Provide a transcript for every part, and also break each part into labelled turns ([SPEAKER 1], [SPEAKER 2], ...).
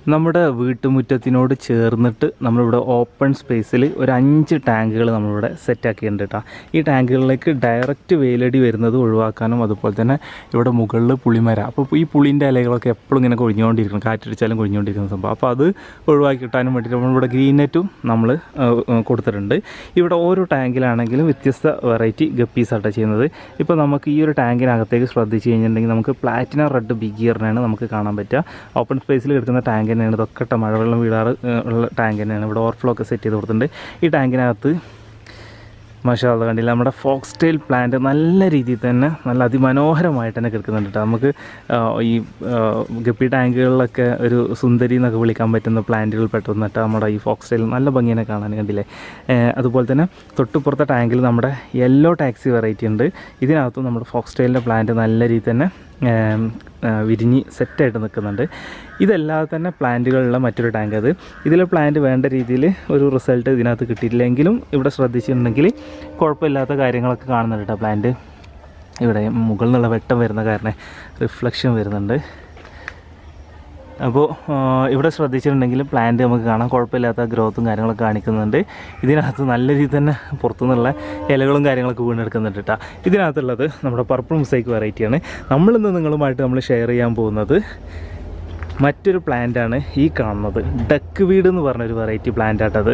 [SPEAKER 1] നമ്മുടെ വീട്ടുമുറ്റത്തിനോട് ചേർന്നിട്ട് നമ്മളിവിടെ ഓപ്പൺ സ്പേസിൽ ഒരു അഞ്ച് ടാങ്കുകൾ നമ്മളിവിടെ സെറ്റാക്കിയിട്ടുണ്ട് കേട്ടോ ഈ ടാങ്കുകളിലേക്ക് ഡയറക്റ്റ് വെയിലടി വരുന്നത് ഒഴിവാക്കാനും അതുപോലെ തന്നെ ഇവിടെ മുകളിൽ പുളിമര അപ്പോൾ ഈ പുളിൻ്റെ ഇലകളൊക്കെ എപ്പോഴും ഇങ്ങനെ കൊഴിഞ്ഞുകൊണ്ടിരിക്കണം കാറ്റടിച്ചാലും കൊഴിഞ്ഞുകൊണ്ടിരിക്കുന്ന സംഭവം അപ്പോൾ അത് ഒഴിവാക്കി കിട്ടാനും വേണ്ടിയിട്ട് നമ്മളിവിടെ ഗ്രീൻ നെറ്റും നമ്മൾ കൊടുത്തിട്ടുണ്ട് ഇവിടെ ഓരോ ടാങ്കിലാണെങ്കിലും വ്യത്യസ്ത വെറൈറ്റി ഗപ്പീസാണ് ചെയ്യുന്നത് ഇപ്പോൾ നമുക്ക് ഈ ഒരു ടാങ്കിനകത്തേക്ക് ശ്രദ്ധിച്ച് കഴിഞ്ഞിട്ടുണ്ടെങ്കിൽ നമുക്ക് പ്ലാറ്റിന റെഡ് ബിഗിയറിനാണ് നമുക്ക് കാണാൻ പറ്റുക ഓപ്പൺ സ്പേസിൽ കിടക്കുന്ന ടാങ്ക് തന്നെയാണ് ഇതൊക്കെ ഇട്ട മഴവെള്ളം വീഴാറ് ഏഹ്, ഉള്ള ടാങ്ക് തന്നെയാണ് ഇവിടെ ഓവർഫ്ലോ ഒക്കെ സെറ്റ് ചെയ്ത് കൊടുത്തിട്ടുണ്ട് ഈ ടാങ്കിനകത്ത് മഷാല കണ്ടില്ല നമ്മുടെ ഫോക്സ് ടെയിൽ പ്ലാന്റ് നല്ല രീതിയിൽ തന്നെ നല്ല അതിമനോഹരമായിട്ട് തന്നെ കിടക്കുന്നുണ്ട് കേട്ടോ നമുക്ക് ആ, ഈ ആ, ഗപ്പി ടാങ്കുകളിലൊക്കെ ഒരു സുന്ദരി എന്നൊക്കെ വിളിക്കാൻ പറ്റുന്ന പ്ലാന്റുകൾ പെട്ടെന്ന് കേട്ടോ നമ്മുടെ ഈ ഫോക്സ് ടെയിൽ നല്ല ഭംഗിയെ കാണാൻ കണ്ടില്ലേ ഏ, അതുപോലെ തന്നെ തൊട്ടുപുറത്തെ ടാങ്കിൽ നമ്മുടെ യെല്ലോ ടാക്സി വെറൈറ്റി ഉണ്ട് ഇതിനകത്തും നമ്മുടെ ഫോക്സ് ടെയിലിൻ്റെ പ്ലാന്റ് നല്ല രീതിയിൽ തന്നെ ഏം, ആ, വിരിഞ്ഞ് സെറ്റായിട്ട് നിൽക്കുന്നുണ്ട് ഇതല്ലാതെ തന്നെ പ്ലാന്റുകളുള്ള മറ്റൊരു ടാങ്ക് അത് ഇതിലെ പ്ലാന്റ് വേണ്ട രീതിയിൽ ഒരു റിസൾട്ട് ഇതിനകത്ത് കിട്ടിയിട്ടില്ലെങ്കിലും ഇവിടെ ശ്രദ്ധിച്ചിട്ടുണ്ടെങ്കിൽ കുഴപ്പമില്ലാത്ത കാര്യങ്ങളൊക്കെ കാണുന്നുണ്ട് കേട്ടോ പ്ലാന്റ് ഇവിടെ മുകളിൽ നിന്നുള്ള വെട്ടം വരുന്ന കാരണം റിഫ്ലക്ഷൻ വരുന്നുണ്ട് അപ്പോൾ ഇവിടെ ശ്രദ്ധിച്ചിട്ടുണ്ടെങ്കിൽ പ്ലാന്റ് നമുക്ക് കാണാം കുഴപ്പമില്ലാത്ത ഗ്രോത്തും കാര്യങ്ങളൊക്കെ കാണിക്കുന്നുണ്ട് ഇതിനകത്ത് നല്ല രീതിയിൽ തന്നെ പുറത്തുനിന്നുള്ള ഇലകളും കാര്യങ്ങളൊക്കെ വീണെടുക്കുന്നുണ്ട് കേട്ടോ ഇതിനകത്തുള്ളത് നമ്മുടെ പർപ്പിൾ മുസൈക്ക് വെറൈറ്റിയാണ് നമ്മളിന്ന് നിങ്ങളുമായിട്ട് നമ്മൾ ഷെയർ ചെയ്യാൻ പോകുന്നത് മറ്റൊരു പ്ലാന്റാണ് ഈ കാണുന്നത് ഡക്ക് വീട് എന്ന് പറഞ്ഞൊരു വെറൈറ്റി പ്ലാന്റ് ആട്ടത്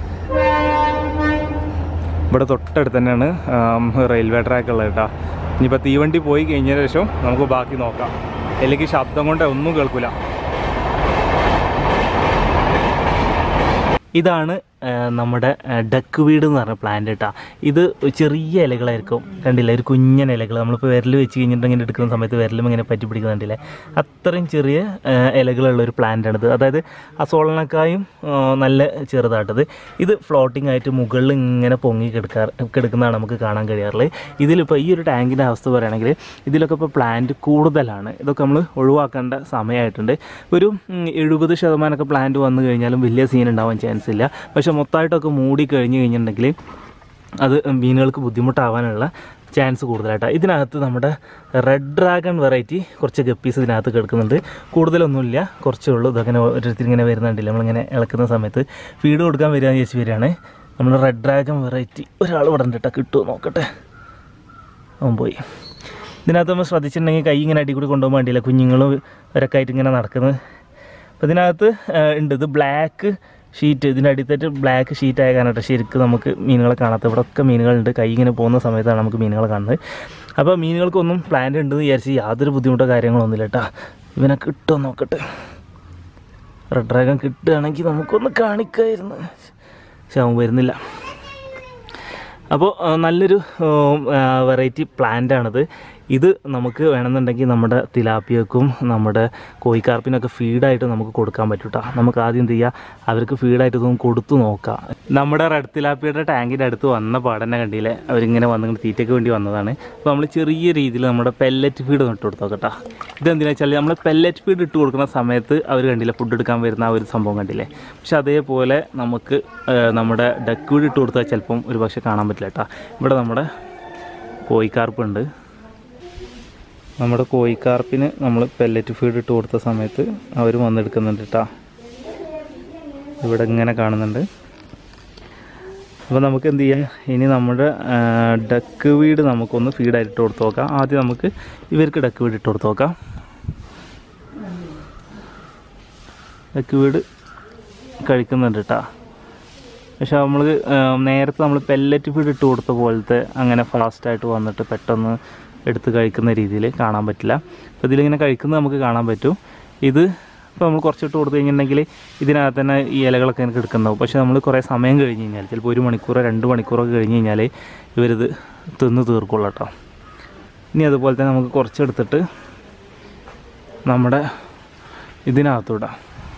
[SPEAKER 1] ഇവിടെ തൊട്ടടുത്ത് തന്നെയാണ് ആം, റെയിൽവേ ട്രാക്ക് ഉള്ളത് കേട്ടോ ഇനിയിപ്പോൾ തീവണ്ടി പോയി കഴിഞ്ഞ ശേഷം നമുക്ക് ബാക്കി നോക്കാം അല്ലെങ്കിൽ ശബ്ദം കൊണ്ട് ഒന്നും കേൾക്കില്ല ഇതാണ് ആ, നമ്മുടെ ആ, ഡക്ക് വീട് എന്ന് പറഞ്ഞ പ്ലാന്റ് കേട്ടോ ഇത് ചെറിയ ഇലകളായിരിക്കും കണ്ടില്ലേ ഒരു കുഞ്ഞൻ ഇലകൾ നമ്മളിപ്പോൾ വിരൽ വെച്ച് കഴിഞ്ഞിട്ട് ഇങ്ങനെ എടുക്കുന്ന സമയത്ത് വിരലും ഇങ്ങനെ പറ്റി പിടിക്കുന്നുണ്ടല്ലേ അത്രയും ചെറിയ ആ, ഇലകളുള്ള ഒരു പ്ലാന്റാണിത് അതായത് അസോളനക്കായും ആ, നല്ല ചെറുതായിട്ടത് ഇത് ഫ്ലോട്ടിംഗ് ആയിട്ട് മുകളിൽ ഇങ്ങനെ പൊങ്ങി കിടക്കാറ് കിടക്കുന്നതാണ് നമുക്ക് കാണാൻ കഴിയാറുള്ളത് ഇതിലിപ്പോൾ ഈ ഒരു ടാങ്കിൻ്റെ അവസ്ഥ പറയുകയാണെങ്കിൽ ഇതിലൊക്കെ ഇപ്പോൾ പ്ലാന്റ് കൂടുതലാണ് ഇതൊക്കെ നമ്മൾ ഒഴിവാക്കേണ്ട സമയമായിട്ടുണ്ട് ഒരു ഉം, എഴുപത് ശതമാനമൊക്കെ പ്ലാന്റ് വന്നു കഴിഞ്ഞാലും വലിയ സീൻ ഉണ്ടാവാൻ ചാൻസ് ഇല്ല പക്ഷേ മൊത്തമായിട്ടൊക്കെ മൂടി കഴിഞ്ഞ് കഴിഞ്ഞിട്ടുണ്ടെങ്കിൽ അത് മീനുകൾക്ക് ബുദ്ധിമുട്ടാവാനുള്ള ചാൻസ് കൂടുതലായിട്ടാണ് ഇതിനകത്ത് നമ്മുടെ റെഡ് ഡ്രാഗൺ വെറൈറ്റി കുറച്ച് ഗപ്പീസ് ഇതിനകത്ത് കിടക്കുന്നുണ്ട് കൂടുതലൊന്നുമില്ല കുറച്ചേ ഉള്ളൂ ഇതങ്ങനെ ഓരോരുത്തർ ഇങ്ങനെ വരുന്നുണ്ടില്ല നമ്മളിങ്ങനെ ഇളക്കുന്ന സമയത്ത് ഫീഡ് കൊടുക്കാൻ വരിക എന്ന് ചേച്ചി വരികയാണ് നമ്മൾ റെഡ് ഡ്രാഗൺ വെറൈറ്റി ഒരാൾ ഇവിടെ ഉണ്ട് കേട്ടോ കിട്ടുമോ നോക്കട്ടെ അവൻ പോയി ഇതിനകത്ത് നമ്മൾ ശ്രദ്ധിച്ചിട്ടുണ്ടെങ്കിൽ കൈ ഇങ്ങനെ അടി കൂടി കൊണ്ടുപോകാൻ വേണ്ടിയില്ല കുഞ്ഞുങ്ങളും ഇവരൊക്കെ ആയിട്ട് ഇങ്ങനെ നടക്കുന്നത് അപ്പോൾ ഇതിനകത്ത് ആ, ഉണ്ട് ഇത് ബ്ലാക്ക് ഷീറ്റ് ഇതിൻ്റെ അടിത്തട്ട് ബ്ലാക്ക് ഷീറ്റ് ആയ കാരണം ശരിക്കും നമുക്ക് മീനുകളെ കാണാത്ത ഇവിടെ ഒക്കെ മീനുകളുണ്ട് കൈ ഇങ്ങനെ പോകുന്ന സമയത്താണ് നമുക്ക് മീനുകളെ കാണുന്നത് അപ്പോൾ മീനുകൾക്കൊന്നും പ്ലാന്റ് ഉണ്ടെന്ന് വിചാരിച്ച് യാതൊരു ബുദ്ധിമുട്ടോ കാര്യങ്ങളൊന്നുമില്ല കേട്ടോ ഇവനെ കിട്ടുമോ നോക്കട്ടെ റെഡ് ഡ്രാഗൺ കിട്ടുകയാണെങ്കിൽ നമുക്കൊന്ന് കാണിക്കായിരുന്നു പക്ഷെ അവൻ വരുന്നില്ല അപ്പോൾ ആ, നല്ലൊരു വെറൈറ്റി പ്ലാന്റാണിത് ഇത് നമുക്ക് വേണമെന്നുണ്ടെങ്കിൽ നമ്മുടെ തിലാപ്പിയക്കും നമ്മുടെ കോഴിക്കാർപ്പിനൊക്കെ ഫീഡായിട്ട് നമുക്ക് കൊടുക്കാൻ പറ്റും കേട്ടോ നമുക്ക് ആദ്യം എന്ത് ചെയ്യുക അവർക്ക് ഫീഡായിട്ട് ഇതൊന്നും കൊടുത്തു നോക്കാം നമ്മുടെ റെഡ് തിലാപ്പിയുടെ ടാങ്കിൻ്റെ അടുത്ത് വന്ന പാടന്നെ കണ്ടില്ലേ അവരിങ്ങനെ വന്നിട്ട് തീറ്റയ്ക്ക് വേണ്ടി വന്നതാണ് അപ്പോൾ നമ്മൾ ചെറിയ രീതിയിൽ നമ്മുടെ പെല്ലറ്റ് ഫീഡ് ഇട്ട് കൊടുത്തോ കേട്ടോ ഇതെന്തിനാ വെച്ചാൽ നമ്മൾ പെല്ലറ്റ് ഫീഡ് ഇട്ട് കൊടുക്കുന്ന സമയത്ത് അവർ കണ്ടില്ല ഫുഡ് എടുക്കാൻ വരുന്ന ആ ഒരു സംഭവം കണ്ടില്ലേ പക്ഷെ അതേപോലെ നമുക്ക് ആ, നമ്മുടെ ഡക്ക് ഫീഡ് ഇട്ട് കൊടുത്താൽ ചിലപ്പം ഒരു പക്ഷേ കാണാൻ പറ്റില്ല കേട്ടോ ഇവിടെ നമ്മുടെ കോഴിക്കാർപ്പുണ്ട് നമ്മുടെ കോഴിക്കാർപ്പിന് നമ്മൾ പെല്ലറ്റ് ഫീഡ് ഇട്ട് കൊടുത്ത സമയത്ത് അവർ വന്നെടുക്കുന്നുണ്ട് കേട്ടോ ഇവിടെ ഇങ്ങനെ കാണുന്നുണ്ട് അപ്പോൾ നമുക്ക് എന്ത് ചെയ്യാം ഇനി നമ്മുടെ ആ, ഡക്ക് വീട് നമുക്കൊന്ന് ഫീഡായിട്ട് ഇട്ട് കൊടുത്ത് നോക്കാം ആദ്യം നമുക്ക് ഇവർക്ക് ഡക്ക് വീട് ഇട്ട് കൊടുത്ത് നോക്കാം ഡക്ക് വീട് കഴിക്കുന്നുണ്ട് കേട്ടോ പക്ഷെ നമ്മൾ നേരത്തെ നമ്മൾ പെല്ലറ്റ് ഫീഡ് ഇട്ട് കൊടുത്ത പോലത്തെ അങ്ങനെ ഫാസ്റ്റായിട്ട് വന്നിട്ട് പെട്ടെന്ന് എടുത്ത് കഴിക്കുന്ന രീതിയിൽ കാണാൻ പറ്റില്ല അപ്പോൾ ഇതിലിങ്ങനെ കഴിക്കുന്നത് നമുക്ക് കാണാൻ പറ്റും ഇത് ഇപ്പോൾ നമ്മൾ കുറച്ചിട്ട് കൊടുത്തു കഴിഞ്ഞിട്ടുണ്ടെങ്കിൽ ഇതിനകത്ത് തന്നെ ഈ ഇലകളൊക്കെ എനിക്ക് എടുക്കുന്നുണ്ടാവും പക്ഷേ നമ്മൾ കുറേ സമയം കഴിഞ്ഞ് കഴിഞ്ഞാൽ ചിലപ്പോൾ ഒരു മണിക്കൂറോ രണ്ട് മണിക്കൂറൊക്കെ കഴിഞ്ഞ് കഴിഞ്ഞാൽ ഇവരിത് തിന്ന് തീർക്കുള്ളൂ കേട്ടോ ഇനി അതുപോലെ തന്നെ നമുക്ക് കുറച്ചെടുത്തിട്ട് നമ്മുടെ ഇതിനകത്തൂടാം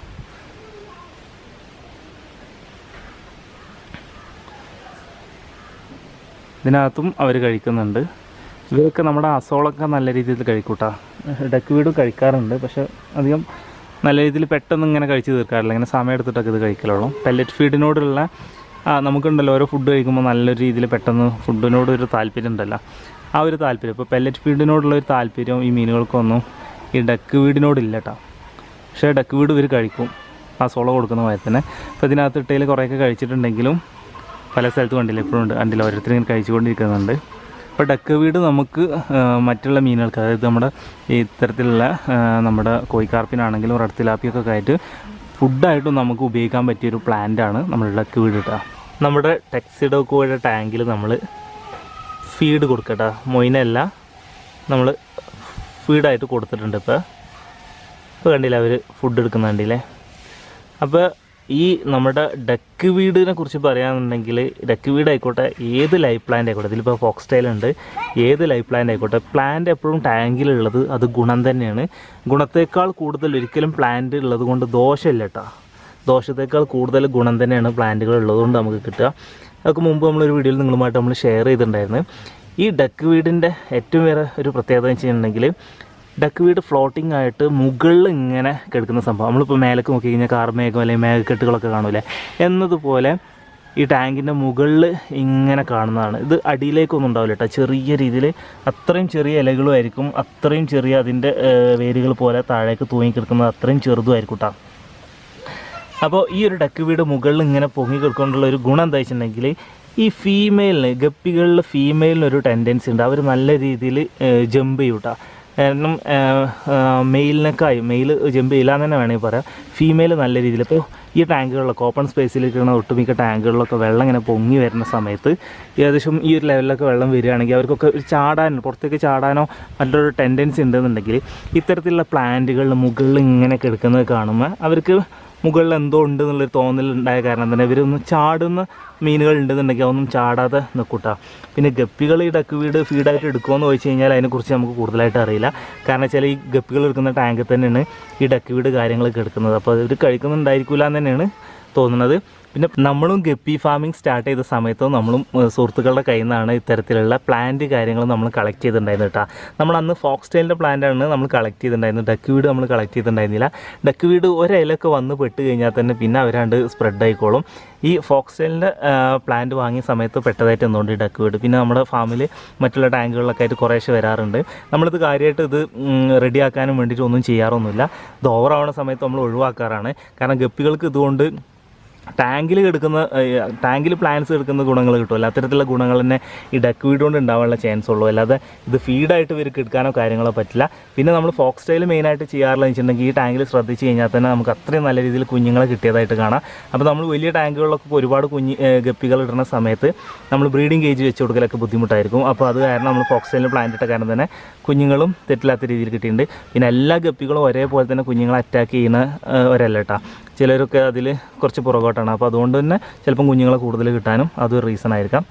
[SPEAKER 1] ഇതിനകത്തും അവർ കഴിക്കുന്നുണ്ട് ഇവരൊക്കെ നമ്മുടെ അസോളൊക്കെ നല്ല രീതിയിൽ കഴിക്കൂട്ടാ ഡക്ക് വീടും കഴിക്കാറുണ്ട് പക്ഷെ അധികം നല്ല രീതിയിൽ പെട്ടെന്ന് ഇങ്ങനെ കഴിച്ച് തീർക്കാറില്ല ഇങ്ങനെ സമയം എടുത്തിട്ടൊക്കെ ഇത് കഴിക്കലുള്ളൂ പെല്ലറ്റ് ഫീഡിനോടുള്ള ആ നമുക്കുണ്ടല്ലോ ഓരോ ഫുഡ് കഴിക്കുമ്പോൾ നല്ലൊരു രീതിയിൽ പെട്ടെന്ന് ഫുഡിനോട് ഒരു താല്പര്യം ഉണ്ടല്ലോ ആ ഒരു താല്പര്യം ഇപ്പോൾ പെല്ലറ്റ് ഫീഡിനോടുള്ള ഒരു താല്പര്യം ഈ മീനുകൾക്കൊന്നും ഈ ഡക്ക് വീടിനോടില്ല കേട്ടോ പക്ഷേ ഡക്ക് വീട് ഇവർ കഴിക്കും ആ സോള കൊടുക്കുന്ന പോലെ തന്നെ അപ്പോൾ ഇതിനകത്ത് ഇട്ടയിൽ കുറേയൊക്കെ കഴിച്ചിട്ടുണ്ടെങ്കിലും പല സ്ഥലത്ത് കണ്ടില്ല എപ്പോഴും ഉണ്ട് കണ്ടില്ല ഓരോരുത്തരും ഇങ്ങനെ കഴിച്ചുകൊണ്ടിരിക്കുന്നുണ്ട് ഇപ്പോൾ ഡക്ക് വീട് നമുക്ക് ആ, മറ്റുള്ള മീനുകൾക്ക് അതായത് നമ്മുടെ ഈ ഇത്തരത്തിലുള്ള ആ, നമ്മുടെ കോഴിക്കാർപ്പിനാണെങ്കിലും റെഡ് തിലാപ്പിയൊക്കെ ആയിട്ട് ഫുഡായിട്ടും നമുക്ക് ഉപയോഗിക്കാൻ പറ്റിയൊരു പ്ലാന്റാണ് നമ്മുടെ ഡക്ക് വീട് കേട്ടോ നമ്മുടെ ടെക്സിഡോക്കോയുടെ ടാങ്കിൽ നമ്മൾ ഫീഡ് കൊടുക്കട്ടോ മൊയിനല്ല നമ്മൾ ഫീഡായിട്ട് കൊടുത്തിട്ടുണ്ട് ഇപ്പോൾ ഇപ്പോൾ കണ്ടില്ല അവർ ഫുഡ് എടുക്കുന്ന കണ്ടില്ലേ അപ്പോൾ ഈ നമ്മുടെ ഡക്ക് വീടിനെ കുറിച്ച് പറയുകയാണെന്നുണ്ടെങ്കിൽ ഡക്ക് വീട് ആയിക്കോട്ടെ ഏത് ലൈഫ് പ്ലാന്റ് ആയിക്കോട്ടെ ഇതിലിപ്പോൾ ഫോക്സ് ടൈൽ ഉണ്ട് ഏത് ലൈഫ് പ്ലാന്റ് ആയിക്കോട്ടെ പ്ലാന്റ് എപ്പോഴും ടാങ്കിലുള്ളത് അത് ഗുണം തന്നെയാണ് ഗുണത്തേക്കാൾ കൂടുതൽ ഒരിക്കലും പ്ലാന്റ് ഉള്ളത് കൊണ്ട് ദോഷമില്ല കേട്ടോ ദോഷത്തേക്കാൾ കൂടുതൽ ഗുണം തന്നെയാണ് പ്ലാന്റുകൾ ഉള്ളതുകൊണ്ട് നമുക്ക് കിട്ടുക അതൊക്കെ മുമ്പ് നമ്മളൊരു വീഡിയോയിൽ നിങ്ങളുമായിട്ട് നമ്മൾ ഷെയർ ചെയ്തിട്ടുണ്ടായിരുന്നു ഈ ഡക്ക് വീടിൻ്റെ ഏറ്റവും വേറെ ഒരു പ്രത്യേകത എന്ന് വെച്ചിട്ടുണ്ടെങ്കിൽ ഡക്ക് വീട് ഫ്ലോട്ടിംഗ് ആയിട്ട് മുകളിൽ ഇങ്ങനെ കിടക്കുന്ന സംഭവം നമ്മളിപ്പോൾ മേലേക്ക് നോക്കി കഴിഞ്ഞാൽ കാർമേഘം അല്ലെങ്കിൽ മേഘക്കെട്ടുകളൊക്കെ കാണൂലേ എന്നതുപോലെ ഈ ടാങ്കിൻ്റെ മുകളിൽ ഇങ്ങനെ കാണുന്നതാണ് ഇത് അടിയിലേക്കൊന്നും ഉണ്ടാവില്ല കേട്ടോ ചെറിയ രീതിയിൽ അത്രയും ചെറിയ ഇലകളും ആയിരിക്കും അത്രയും ചെറിയ അതിൻ്റെ വേരുകൾ പോലെ താഴേക്ക് തൂങ്ങിക്കിടക്കുന്നത് അത്രയും ചെറുതുമായിരിക്കും കേട്ടോ അപ്പോൾ ഈ ഒരു ഡക്ക് വീട് മുകളിൽ ഇങ്ങനെ പൊങ്ങി കിടക്കൊണ്ടുള്ള ഒരു ഗുണം എന്താ വെച്ചിട്ടുണ്ടെങ്കിൽ ഈ ഫീമെയിലിന് ഗപ്പികളിൽ ഫീമെയിലിന് ഒരു ടെൻഡൻസി ഉണ്ട് അവർ നല്ല രീതിയിൽ ജമ്പ് ചെയ്യും കേട്ടോ കാരണം മെയിലിനേക്കായി മെയിൽ ജമ്പ് ചെയ്യില്ല എന്ന് തന്നെ വേണമെങ്കിൽ പറയാം ഫീമെയിൽ നല്ല രീതിയിൽ ഇപ്പോൾ ഈ ടാങ്കുകളിലൊക്കെ ഓപ്പൺ സ്പേസിലിരിക്കുന്ന ഒട്ടുമിക്ക ടാങ്കുകളിലൊക്കെ വെള്ളം ഇങ്ങനെ പൊങ്ങി വരുന്ന സമയത്ത് ഏകദേശം ഈ ഒരു ലെവലിലൊക്കെ വെള്ളം വരികയാണെങ്കിൽ അവർക്കൊക്കെ ഒരു ചാടാൻ പുറത്തേക്ക് ചാടാനോ മറ്റൊരു ടെൻഡൻസി ഉണ്ടെന്നുണ്ടെങ്കിൽ ഇത്തരത്തിലുള്ള പ്ലാന്റുകളിൽ മുകളിൽ ഇങ്ങനെ കിടക്കുന്നത് കാണുമ്പോൾ അവർക്ക് മുകളിൽ എന്തോ ഉണ്ട് എന്നുള്ളൊരു തോന്നൽ ഉണ്ടായ കാരണം തന്നെ ഇവരൊന്ന് ചാടുന്ന മീനുകൾ ഉണ്ടെന്നുണ്ടെങ്കിൽ അതൊന്നും ചാടാതെ നിൽക്കൂട്ടാ പിന്നെ ഗപ്പികൾ ഈ ഡക്ക് വീട് ഫീഡായിട്ട് എടുക്കുമെന്ന് ചോദിച്ചു കഴിഞ്ഞാൽ അതിനെക്കുറിച്ച് നമുക്ക് കൂടുതലായിട്ട് അറിയില്ല കാരണം വെച്ചാൽ ഈ ഗപ്പികൾ എടുക്കുന്ന ടാങ്കിൽ തന്നെയാണ് ഈ ഡക്ക് വീട് കാര്യങ്ങളൊക്കെ എടുക്കുന്നത് അപ്പോൾ ഇവർ കഴിക്കുന്നുണ്ടായിരിക്കില്ല എന്ന് തന്നെയാണ് തോന്നുന്നത് പിന്നെ നമ്മളും ഗപ്പി ഫാമിംഗ് സ്റ്റാർട്ട് ചെയ്ത സമയത്ത് നമ്മളും ഏഹ്, സുഹൃത്തുക്കളുടെ കയ്യിൽ നിന്നാണ് ഇത്തരത്തിലുള്ള പ്ലാന്റ് കാര്യങ്ങൾ നമ്മൾ കളക്ട് ചെയ്തിട്ടുണ്ടായിരുന്നു കേട്ടോ നമ്മൾ അന്ന് ഫോക്സ് ടൈലിൻ്റെ പ്ലാന്റാണ് നമ്മൾ കളക്ട് ചെയ്തിട്ടുണ്ടായിരുന്നത് ഡക്ക് വീട് നമ്മൾ കളക്ട് ചെയ്തിട്ടുണ്ടായിരുന്നില്ല ഡക്ക് വീട് ഒരിലൊക്കെ വന്ന് പെട്ട് കഴിഞ്ഞാൽ തന്നെ പിന്നെ അവരാണ്ട് സ്പ്രെഡ് ആയിക്കോളും ഈ ഫോക്സ് ടൈലിൻ്റെ പ്ലാന്റ് വാങ്ങിയ സമയത്ത് പെട്ടതായിട്ട് എന്തുകൊണ്ട് ഈ ഡക്ക് വീട് പിന്നെ നമ്മുടെ ഫാമിൽ മറ്റുള്ള ടാങ്കുകളിലൊക്കെ ആയിട്ട് കുറേശ്ശെ വരാറുണ്ട് നമ്മളിത് കാര്യമായിട്ട് ഇത് റെഡിയാക്കാനും വേണ്ടിയിട്ട് ഒന്നും ചെയ്യാറൊന്നുമില്ല ഇത് ഓവറാവുന്ന സമയത്ത് നമ്മൾ ഒഴിവാക്കാറാണ് കാരണം ഗപ്പികൾക്ക് ഇതുകൊണ്ട് ടാങ്കിൽ എടുക്കുന്ന ടാങ്കിൽ പ്ലാന്റ്സ് എടുക്കുന്ന ഗുണങ്ങൾ കിട്ടുമല്ലോ അത്തരത്തിലുള്ള ഗുണങ്ങൾ തന്നെ ഈ ഡക്ക് വീട് കൊണ്ട് ഉണ്ടാവാനുള്ള ചാൻസ് ഉള്ളൂ അല്ലാതെ ഇത് ഫീഡായിട്ട് ഇവർക്ക് എടുക്കാനോ കാര്യങ്ങളോ പറ്റില്ല പിന്നെ നമ്മൾ ഫോക്സ് സ്റ്റൈൽ മെയിനായിട്ട് ചെയ്യാറുള്ള വെച്ചിട്ടുണ്ടെങ്കിൽ ഈ ടാങ്കിൽ ശ്രദ്ധിച്ച് കഴിഞ്ഞാൽ തന്നെ നമുക്ക് അത്രയും നല്ല രീതിയിൽ കുഞ്ഞുങ്ങളെ കിട്ടിയതായിട്ട് കാണാം അപ്പോൾ നമ്മൾ വലിയ ടാങ്കുകളിലൊക്കെ ഇപ്പോൾ ഒരുപാട് കുഞ്ഞ് ഏഹ് ഗപ്പികൾ ഇടുന്ന സമയത്ത് നമ്മൾ ബ്രീഡിംഗ് കേജ് വെച്ച് കൊടുക്കലൊക്കെ ബുദ്ധിമുട്ടായിരിക്കും അപ്പോൾ അത് കാരണം നമ്മൾ ഫോക്സ് സ്റ്റൈലിൽ പ്ലാന്റ് ഇട്ട കാരണം തന്നെ കുഞ്ഞുങ്ങളും തെറ്റില്ലാത്ത രീതിയിൽ കിട്ടിയിട്ടുണ്ട് പിന്നെ എല്ലാ ഗപ്പികളും ഒരേപോലെ തന്നെ കുഞ്ഞുങ്ങളെ അറ്റാക്ക് ചെയ്യുന്ന ഏഹ് ഒരല്ല കേട്ടോ ചിലരൊക്കെ അതിൽ കുറച്ച് പുറകോട്ടാണ് അപ്പോൾ അതുകൊണ്ട് തന്നെ ചിലപ്പം കുഞ്ഞുങ്ങളെ കൂടുതൽ കിട്ടാനും അതൊരു റീസൺ ആയിരിക്കാം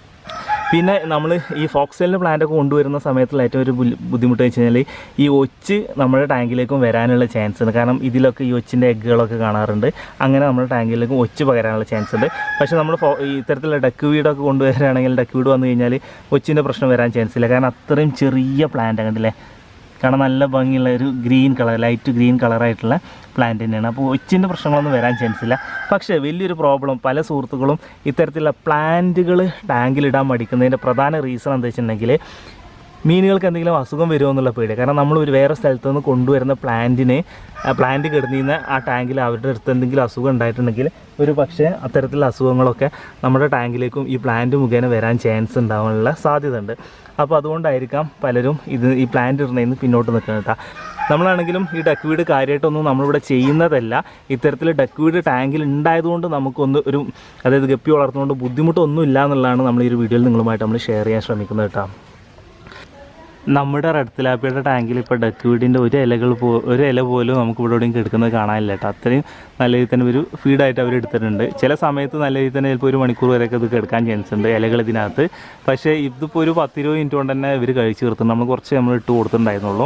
[SPEAKER 1] പിന്നെ നമ്മൾ ഈ ഫോക്സെലിൻ്റെ പ്ലാന്റൊക്കെ കൊണ്ടുവരുന്ന സമയത്തുള്ള ഏറ്റവും ഒരു ബുദ്ധി- ബുദ്ധിമുട്ട് വെച്ച് കഴിഞ്ഞാൽ ഈ ഒച്ച് നമ്മുടെ ടാങ്കിലേക്കും വരാനുള്ള ചാൻസ് ഉണ്ട് കാരണം ഇതിലൊക്കെ ഈ ഒച്ചിൻ്റെ എഗ്ഗുകളൊക്കെ കാണാറുണ്ട് അങ്ങനെ നമ്മുടെ ടാങ്കിലേക്കും ഒച്ച് പകരാനുള്ള ചാൻസ് ഉണ്ട് പക്ഷേ നമ്മൾ ഫോ ഈ ഇത്തരത്തിലുള്ള ഡക്ക് വീടൊക്കെ കൊണ്ടുവരികയാണെങ്കിൽ ഡക്ക് വീട് വന്നു കഴിഞ്ഞാൽ ഒച്ചിൻ്റെ പ്രശ്നം വരാൻ ചാൻസ് ഇല്ല കാരണം അത്രയും ചെറിയ പ്ലാന്റ് കണ്ടില്ലേ കാണാൻ നല്ല ഭംഗിയുള്ള ഒരു ഗ്രീൻ കളർ ലൈറ്റ് ഗ്രീൻ കളറായിട്ടുള്ള പ്ലാന്റ് തന്നെയാണ് അപ്പോൾ ഒച്ചിൻ്റെ പ്രശ്നങ്ങളൊന്നും വരാൻ ചാൻസ് ഇല്ല പക്ഷേ വലിയൊരു പ്രോബ്ലം പല സുഹൃത്തുക്കളും ഇത്തരത്തിലുള്ള പ്ലാന്റുകൾ ടാങ്കിലിടാൻ മടിക്കുന്നതിൻ്റെ പ്രധാന റീസൺ എന്താ വെച്ചിട്ടുണ്ടെങ്കിൽ മീനുകൾക്ക് എന്തെങ്കിലും അസുഖം വരുമോ എന്നുള്ള പേടി കാരണം നമ്മൾ ഒരു വേറെ സ്ഥലത്ത് നിന്ന് കൊണ്ടുവരുന്ന പ്ലാന്റിന് പ്ലാന്റ് കിടന്നിന്ന് ആ ടാങ്കിൽ അവരുടെ അടുത്ത് എന്തെങ്കിലും അസുഖം ഉണ്ടായിട്ടുണ്ടെങ്കിൽ ഒരു പക്ഷേ അത്തരത്തിലുള്ള അസുഖങ്ങളൊക്കെ നമ്മുടെ ടാങ്കിലേക്കും ഈ പ്ലാന്റ് മുഖേന വരാൻ ചാൻസ് ഉണ്ടാവാനുള്ള സാധ്യത ഉണ്ട് അപ്പോൾ അതുകൊണ്ടായിരിക്കാം പലരും ഇത് ഈ പ്ലാന്റ് ഇടുന്നതിന് പിന്നോട്ട് നിൽക്കുന്നത് കേട്ടോ നമ്മളാണെങ്കിലും ഈ ഡക്ക് വീട് കാര്യമായിട്ടൊന്നും നമ്മളിവിടെ ചെയ്യുന്നതല്ല ഇത്തരത്തിൽ ഡക്ക് വീട് ടാങ്കിൽ ഉണ്ടായതുകൊണ്ട് നമുക്കൊന്ന് ഒരു അതായത് ഗപ്പി വളർത്തുന്നതുകൊണ്ട് ബുദ്ധിമുട്ടൊന്നും ഇല്ല എന്നുള്ളതാണ് നമ്മൾ ഈ ഒരു വീഡിയോയിൽ നിങ്ങളുമായിട്ട് നമ്മൾ ഷെയർ ചെയ്യാൻ ശ്രമിക്കുന്നത് കേട്ടോ നമ്മുടെ റെഡ് തിലാപ്പിയുടെ ടാങ്കിൽ ഇപ്പോൾ ഡക്ക് വീടിൻ്റെ ഒരു ഇലകൾ പോ ഒരു ഇല പോലും നമുക്ക് ഇവിടെ എവിടെയും കിടക്കുന്നത് കാണാനില്ല കേട്ടോ അത്രയും നല്ല രീതിയിൽ തന്നെ ഒരു ഫീഡായിട്ട് അവർ എടുത്തിട്ടുണ്ട് ചില സമയത്ത് നല്ല രീതിയിൽ തന്നെ ചിലപ്പോൾ ഒരു മണിക്കൂർ വരെയൊക്കെ ഇത് കിടക്കാൻ ചാൻസ് ഉണ്ട് ഇലകൾ ഇതിനകത്ത് പക്ഷേ ഇതിപ്പോൾ ഒരു പത്തിരുപത് മിനിറ്റ് കൊണ്ട് തന്നെ ഇവർ കഴിച്ച് തീർത്തുണ്ട് നമ്മൾ കുറച്ച് നമ്മൾ ഇട്ട് കൊടുത്തിട്ടുണ്ടായിരുന്നുള്ളൂ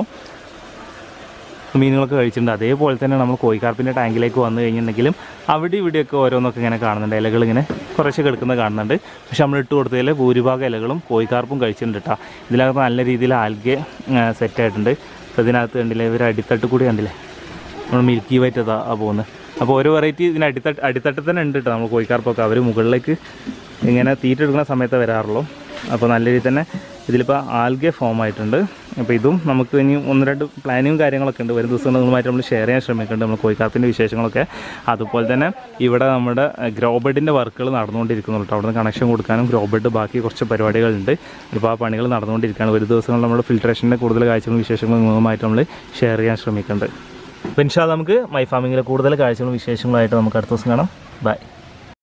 [SPEAKER 1] മീനുകളൊക്കെ കഴിച്ചിട്ടുണ്ട് അതേപോലെ തന്നെ നമ്മൾ കോഴിക്കാർപ്പിൻ്റെ ടാങ്കിലേക്ക് വന്നു കഴിഞ്ഞിട്ടുണ്ടെങ്കിലും അവിടെ ഇവിടെയൊക്കെ ഓരോന്നൊക്കെ ഇങ്ങനെ കാണുന്നുണ്ട് ഇലകൾ ഇങ്ങനെ കുറച്ച് കിടക്കുന്നത് കാണുന്നുണ്ട് പക്ഷെ നമ്മൾ ഇട്ട് കൊടുത്തതിൽ ഭൂരിഭാഗം ഇലകളും കോഴിക്കാർപ്പും കഴിച്ചിട്ടുണ്ട് കേട്ടോ ഇതിനകത്ത് നല്ല രീതിയിൽ ആൽഗെ സെറ്റ് ആയിട്ടുണ്ട് അപ്പോൾ ഇതിനകത്ത് കണ്ടില്ലേ ഇവർ അടിത്തട്ട് കൂടി കണ്ടില്ലേ നമ്മൾ മിൽക്കി വൈറ്റ് അതാ ആ പോകുന്നത് അപ്പോൾ ഓരോ വെറൈറ്റി ഇതിന് അടിത്തട്ട് അടിത്തട്ടിൽ തന്നെ ഉണ്ട് കേട്ടോ നമ്മൾ കോഴിക്കാർപ്പൊക്കെ അവർ മുകളിലേക്ക് ഇങ്ങനെ തീറ്റ എടുക്കുന്ന സമയത്ത് വരാറുള്ളൂ അപ്പോൾ നല്ല രീതിയിൽ തന്നെ ഇതിലിപ്പോൾ ആൽഗെ ഫോം ആയിട്ടുണ്ട് അപ്പോൾ ഇതും നമുക്ക് ഇനി ഒന്ന് രണ്ട് പ്ലാനിങ്ങും കാര്യങ്ങളൊക്കെ ഉണ്ട് വരും ദിവസം നിങ്ങളുമായിട്ട് നമ്മൾ ഷെയർ ചെയ്യാൻ ശ്രമിക്കുന്നുണ്ട് നമ്മൾ കോഴിക്കാത്തിൻ്റെ വിശേഷങ്ങളൊക്കെ അതുപോലെ തന്നെ ഇവിടെ നമ്മുടെ ഗ്രോബെഡിൻ്റെ വർക്കുകൾ നടന്നുകൊണ്ടിരിക്കുന്നുണ്ട് അവിടെ നിന്ന് കണക്ഷൻ കൊടുക്കാനും ഗ്രോബെഡ് ബാക്കി കുറച്ച് പരിപാടികളുണ്ട് ഇപ്പോൾ ആ പണികൾ നടന്നുകൊണ്ടിരിക്കുകയാണ് ഒരു ദിവസങ്ങൾ നമ്മൾ ഫിൽട്രേഷൻ്റെ കൂടുതൽ കാഴ്ചകളും വിശേഷങ്ങളും നിങ്ങളുമായിട്ട് നമ്മൾ ഷെയർ ചെയ്യാൻ ശ്രമിക്കുന്നുണ്ട് അപ്പോൾ ഇൻഷാ നമുക്ക് മൈ ഫാമിങ്ങിലെ കൂടുതൽ കാഴ്ചകളും വിശേഷങ്ങളുമായിട്ട് നമുക്ക് അടുത്ത ദിവസം കാണാം ബൈ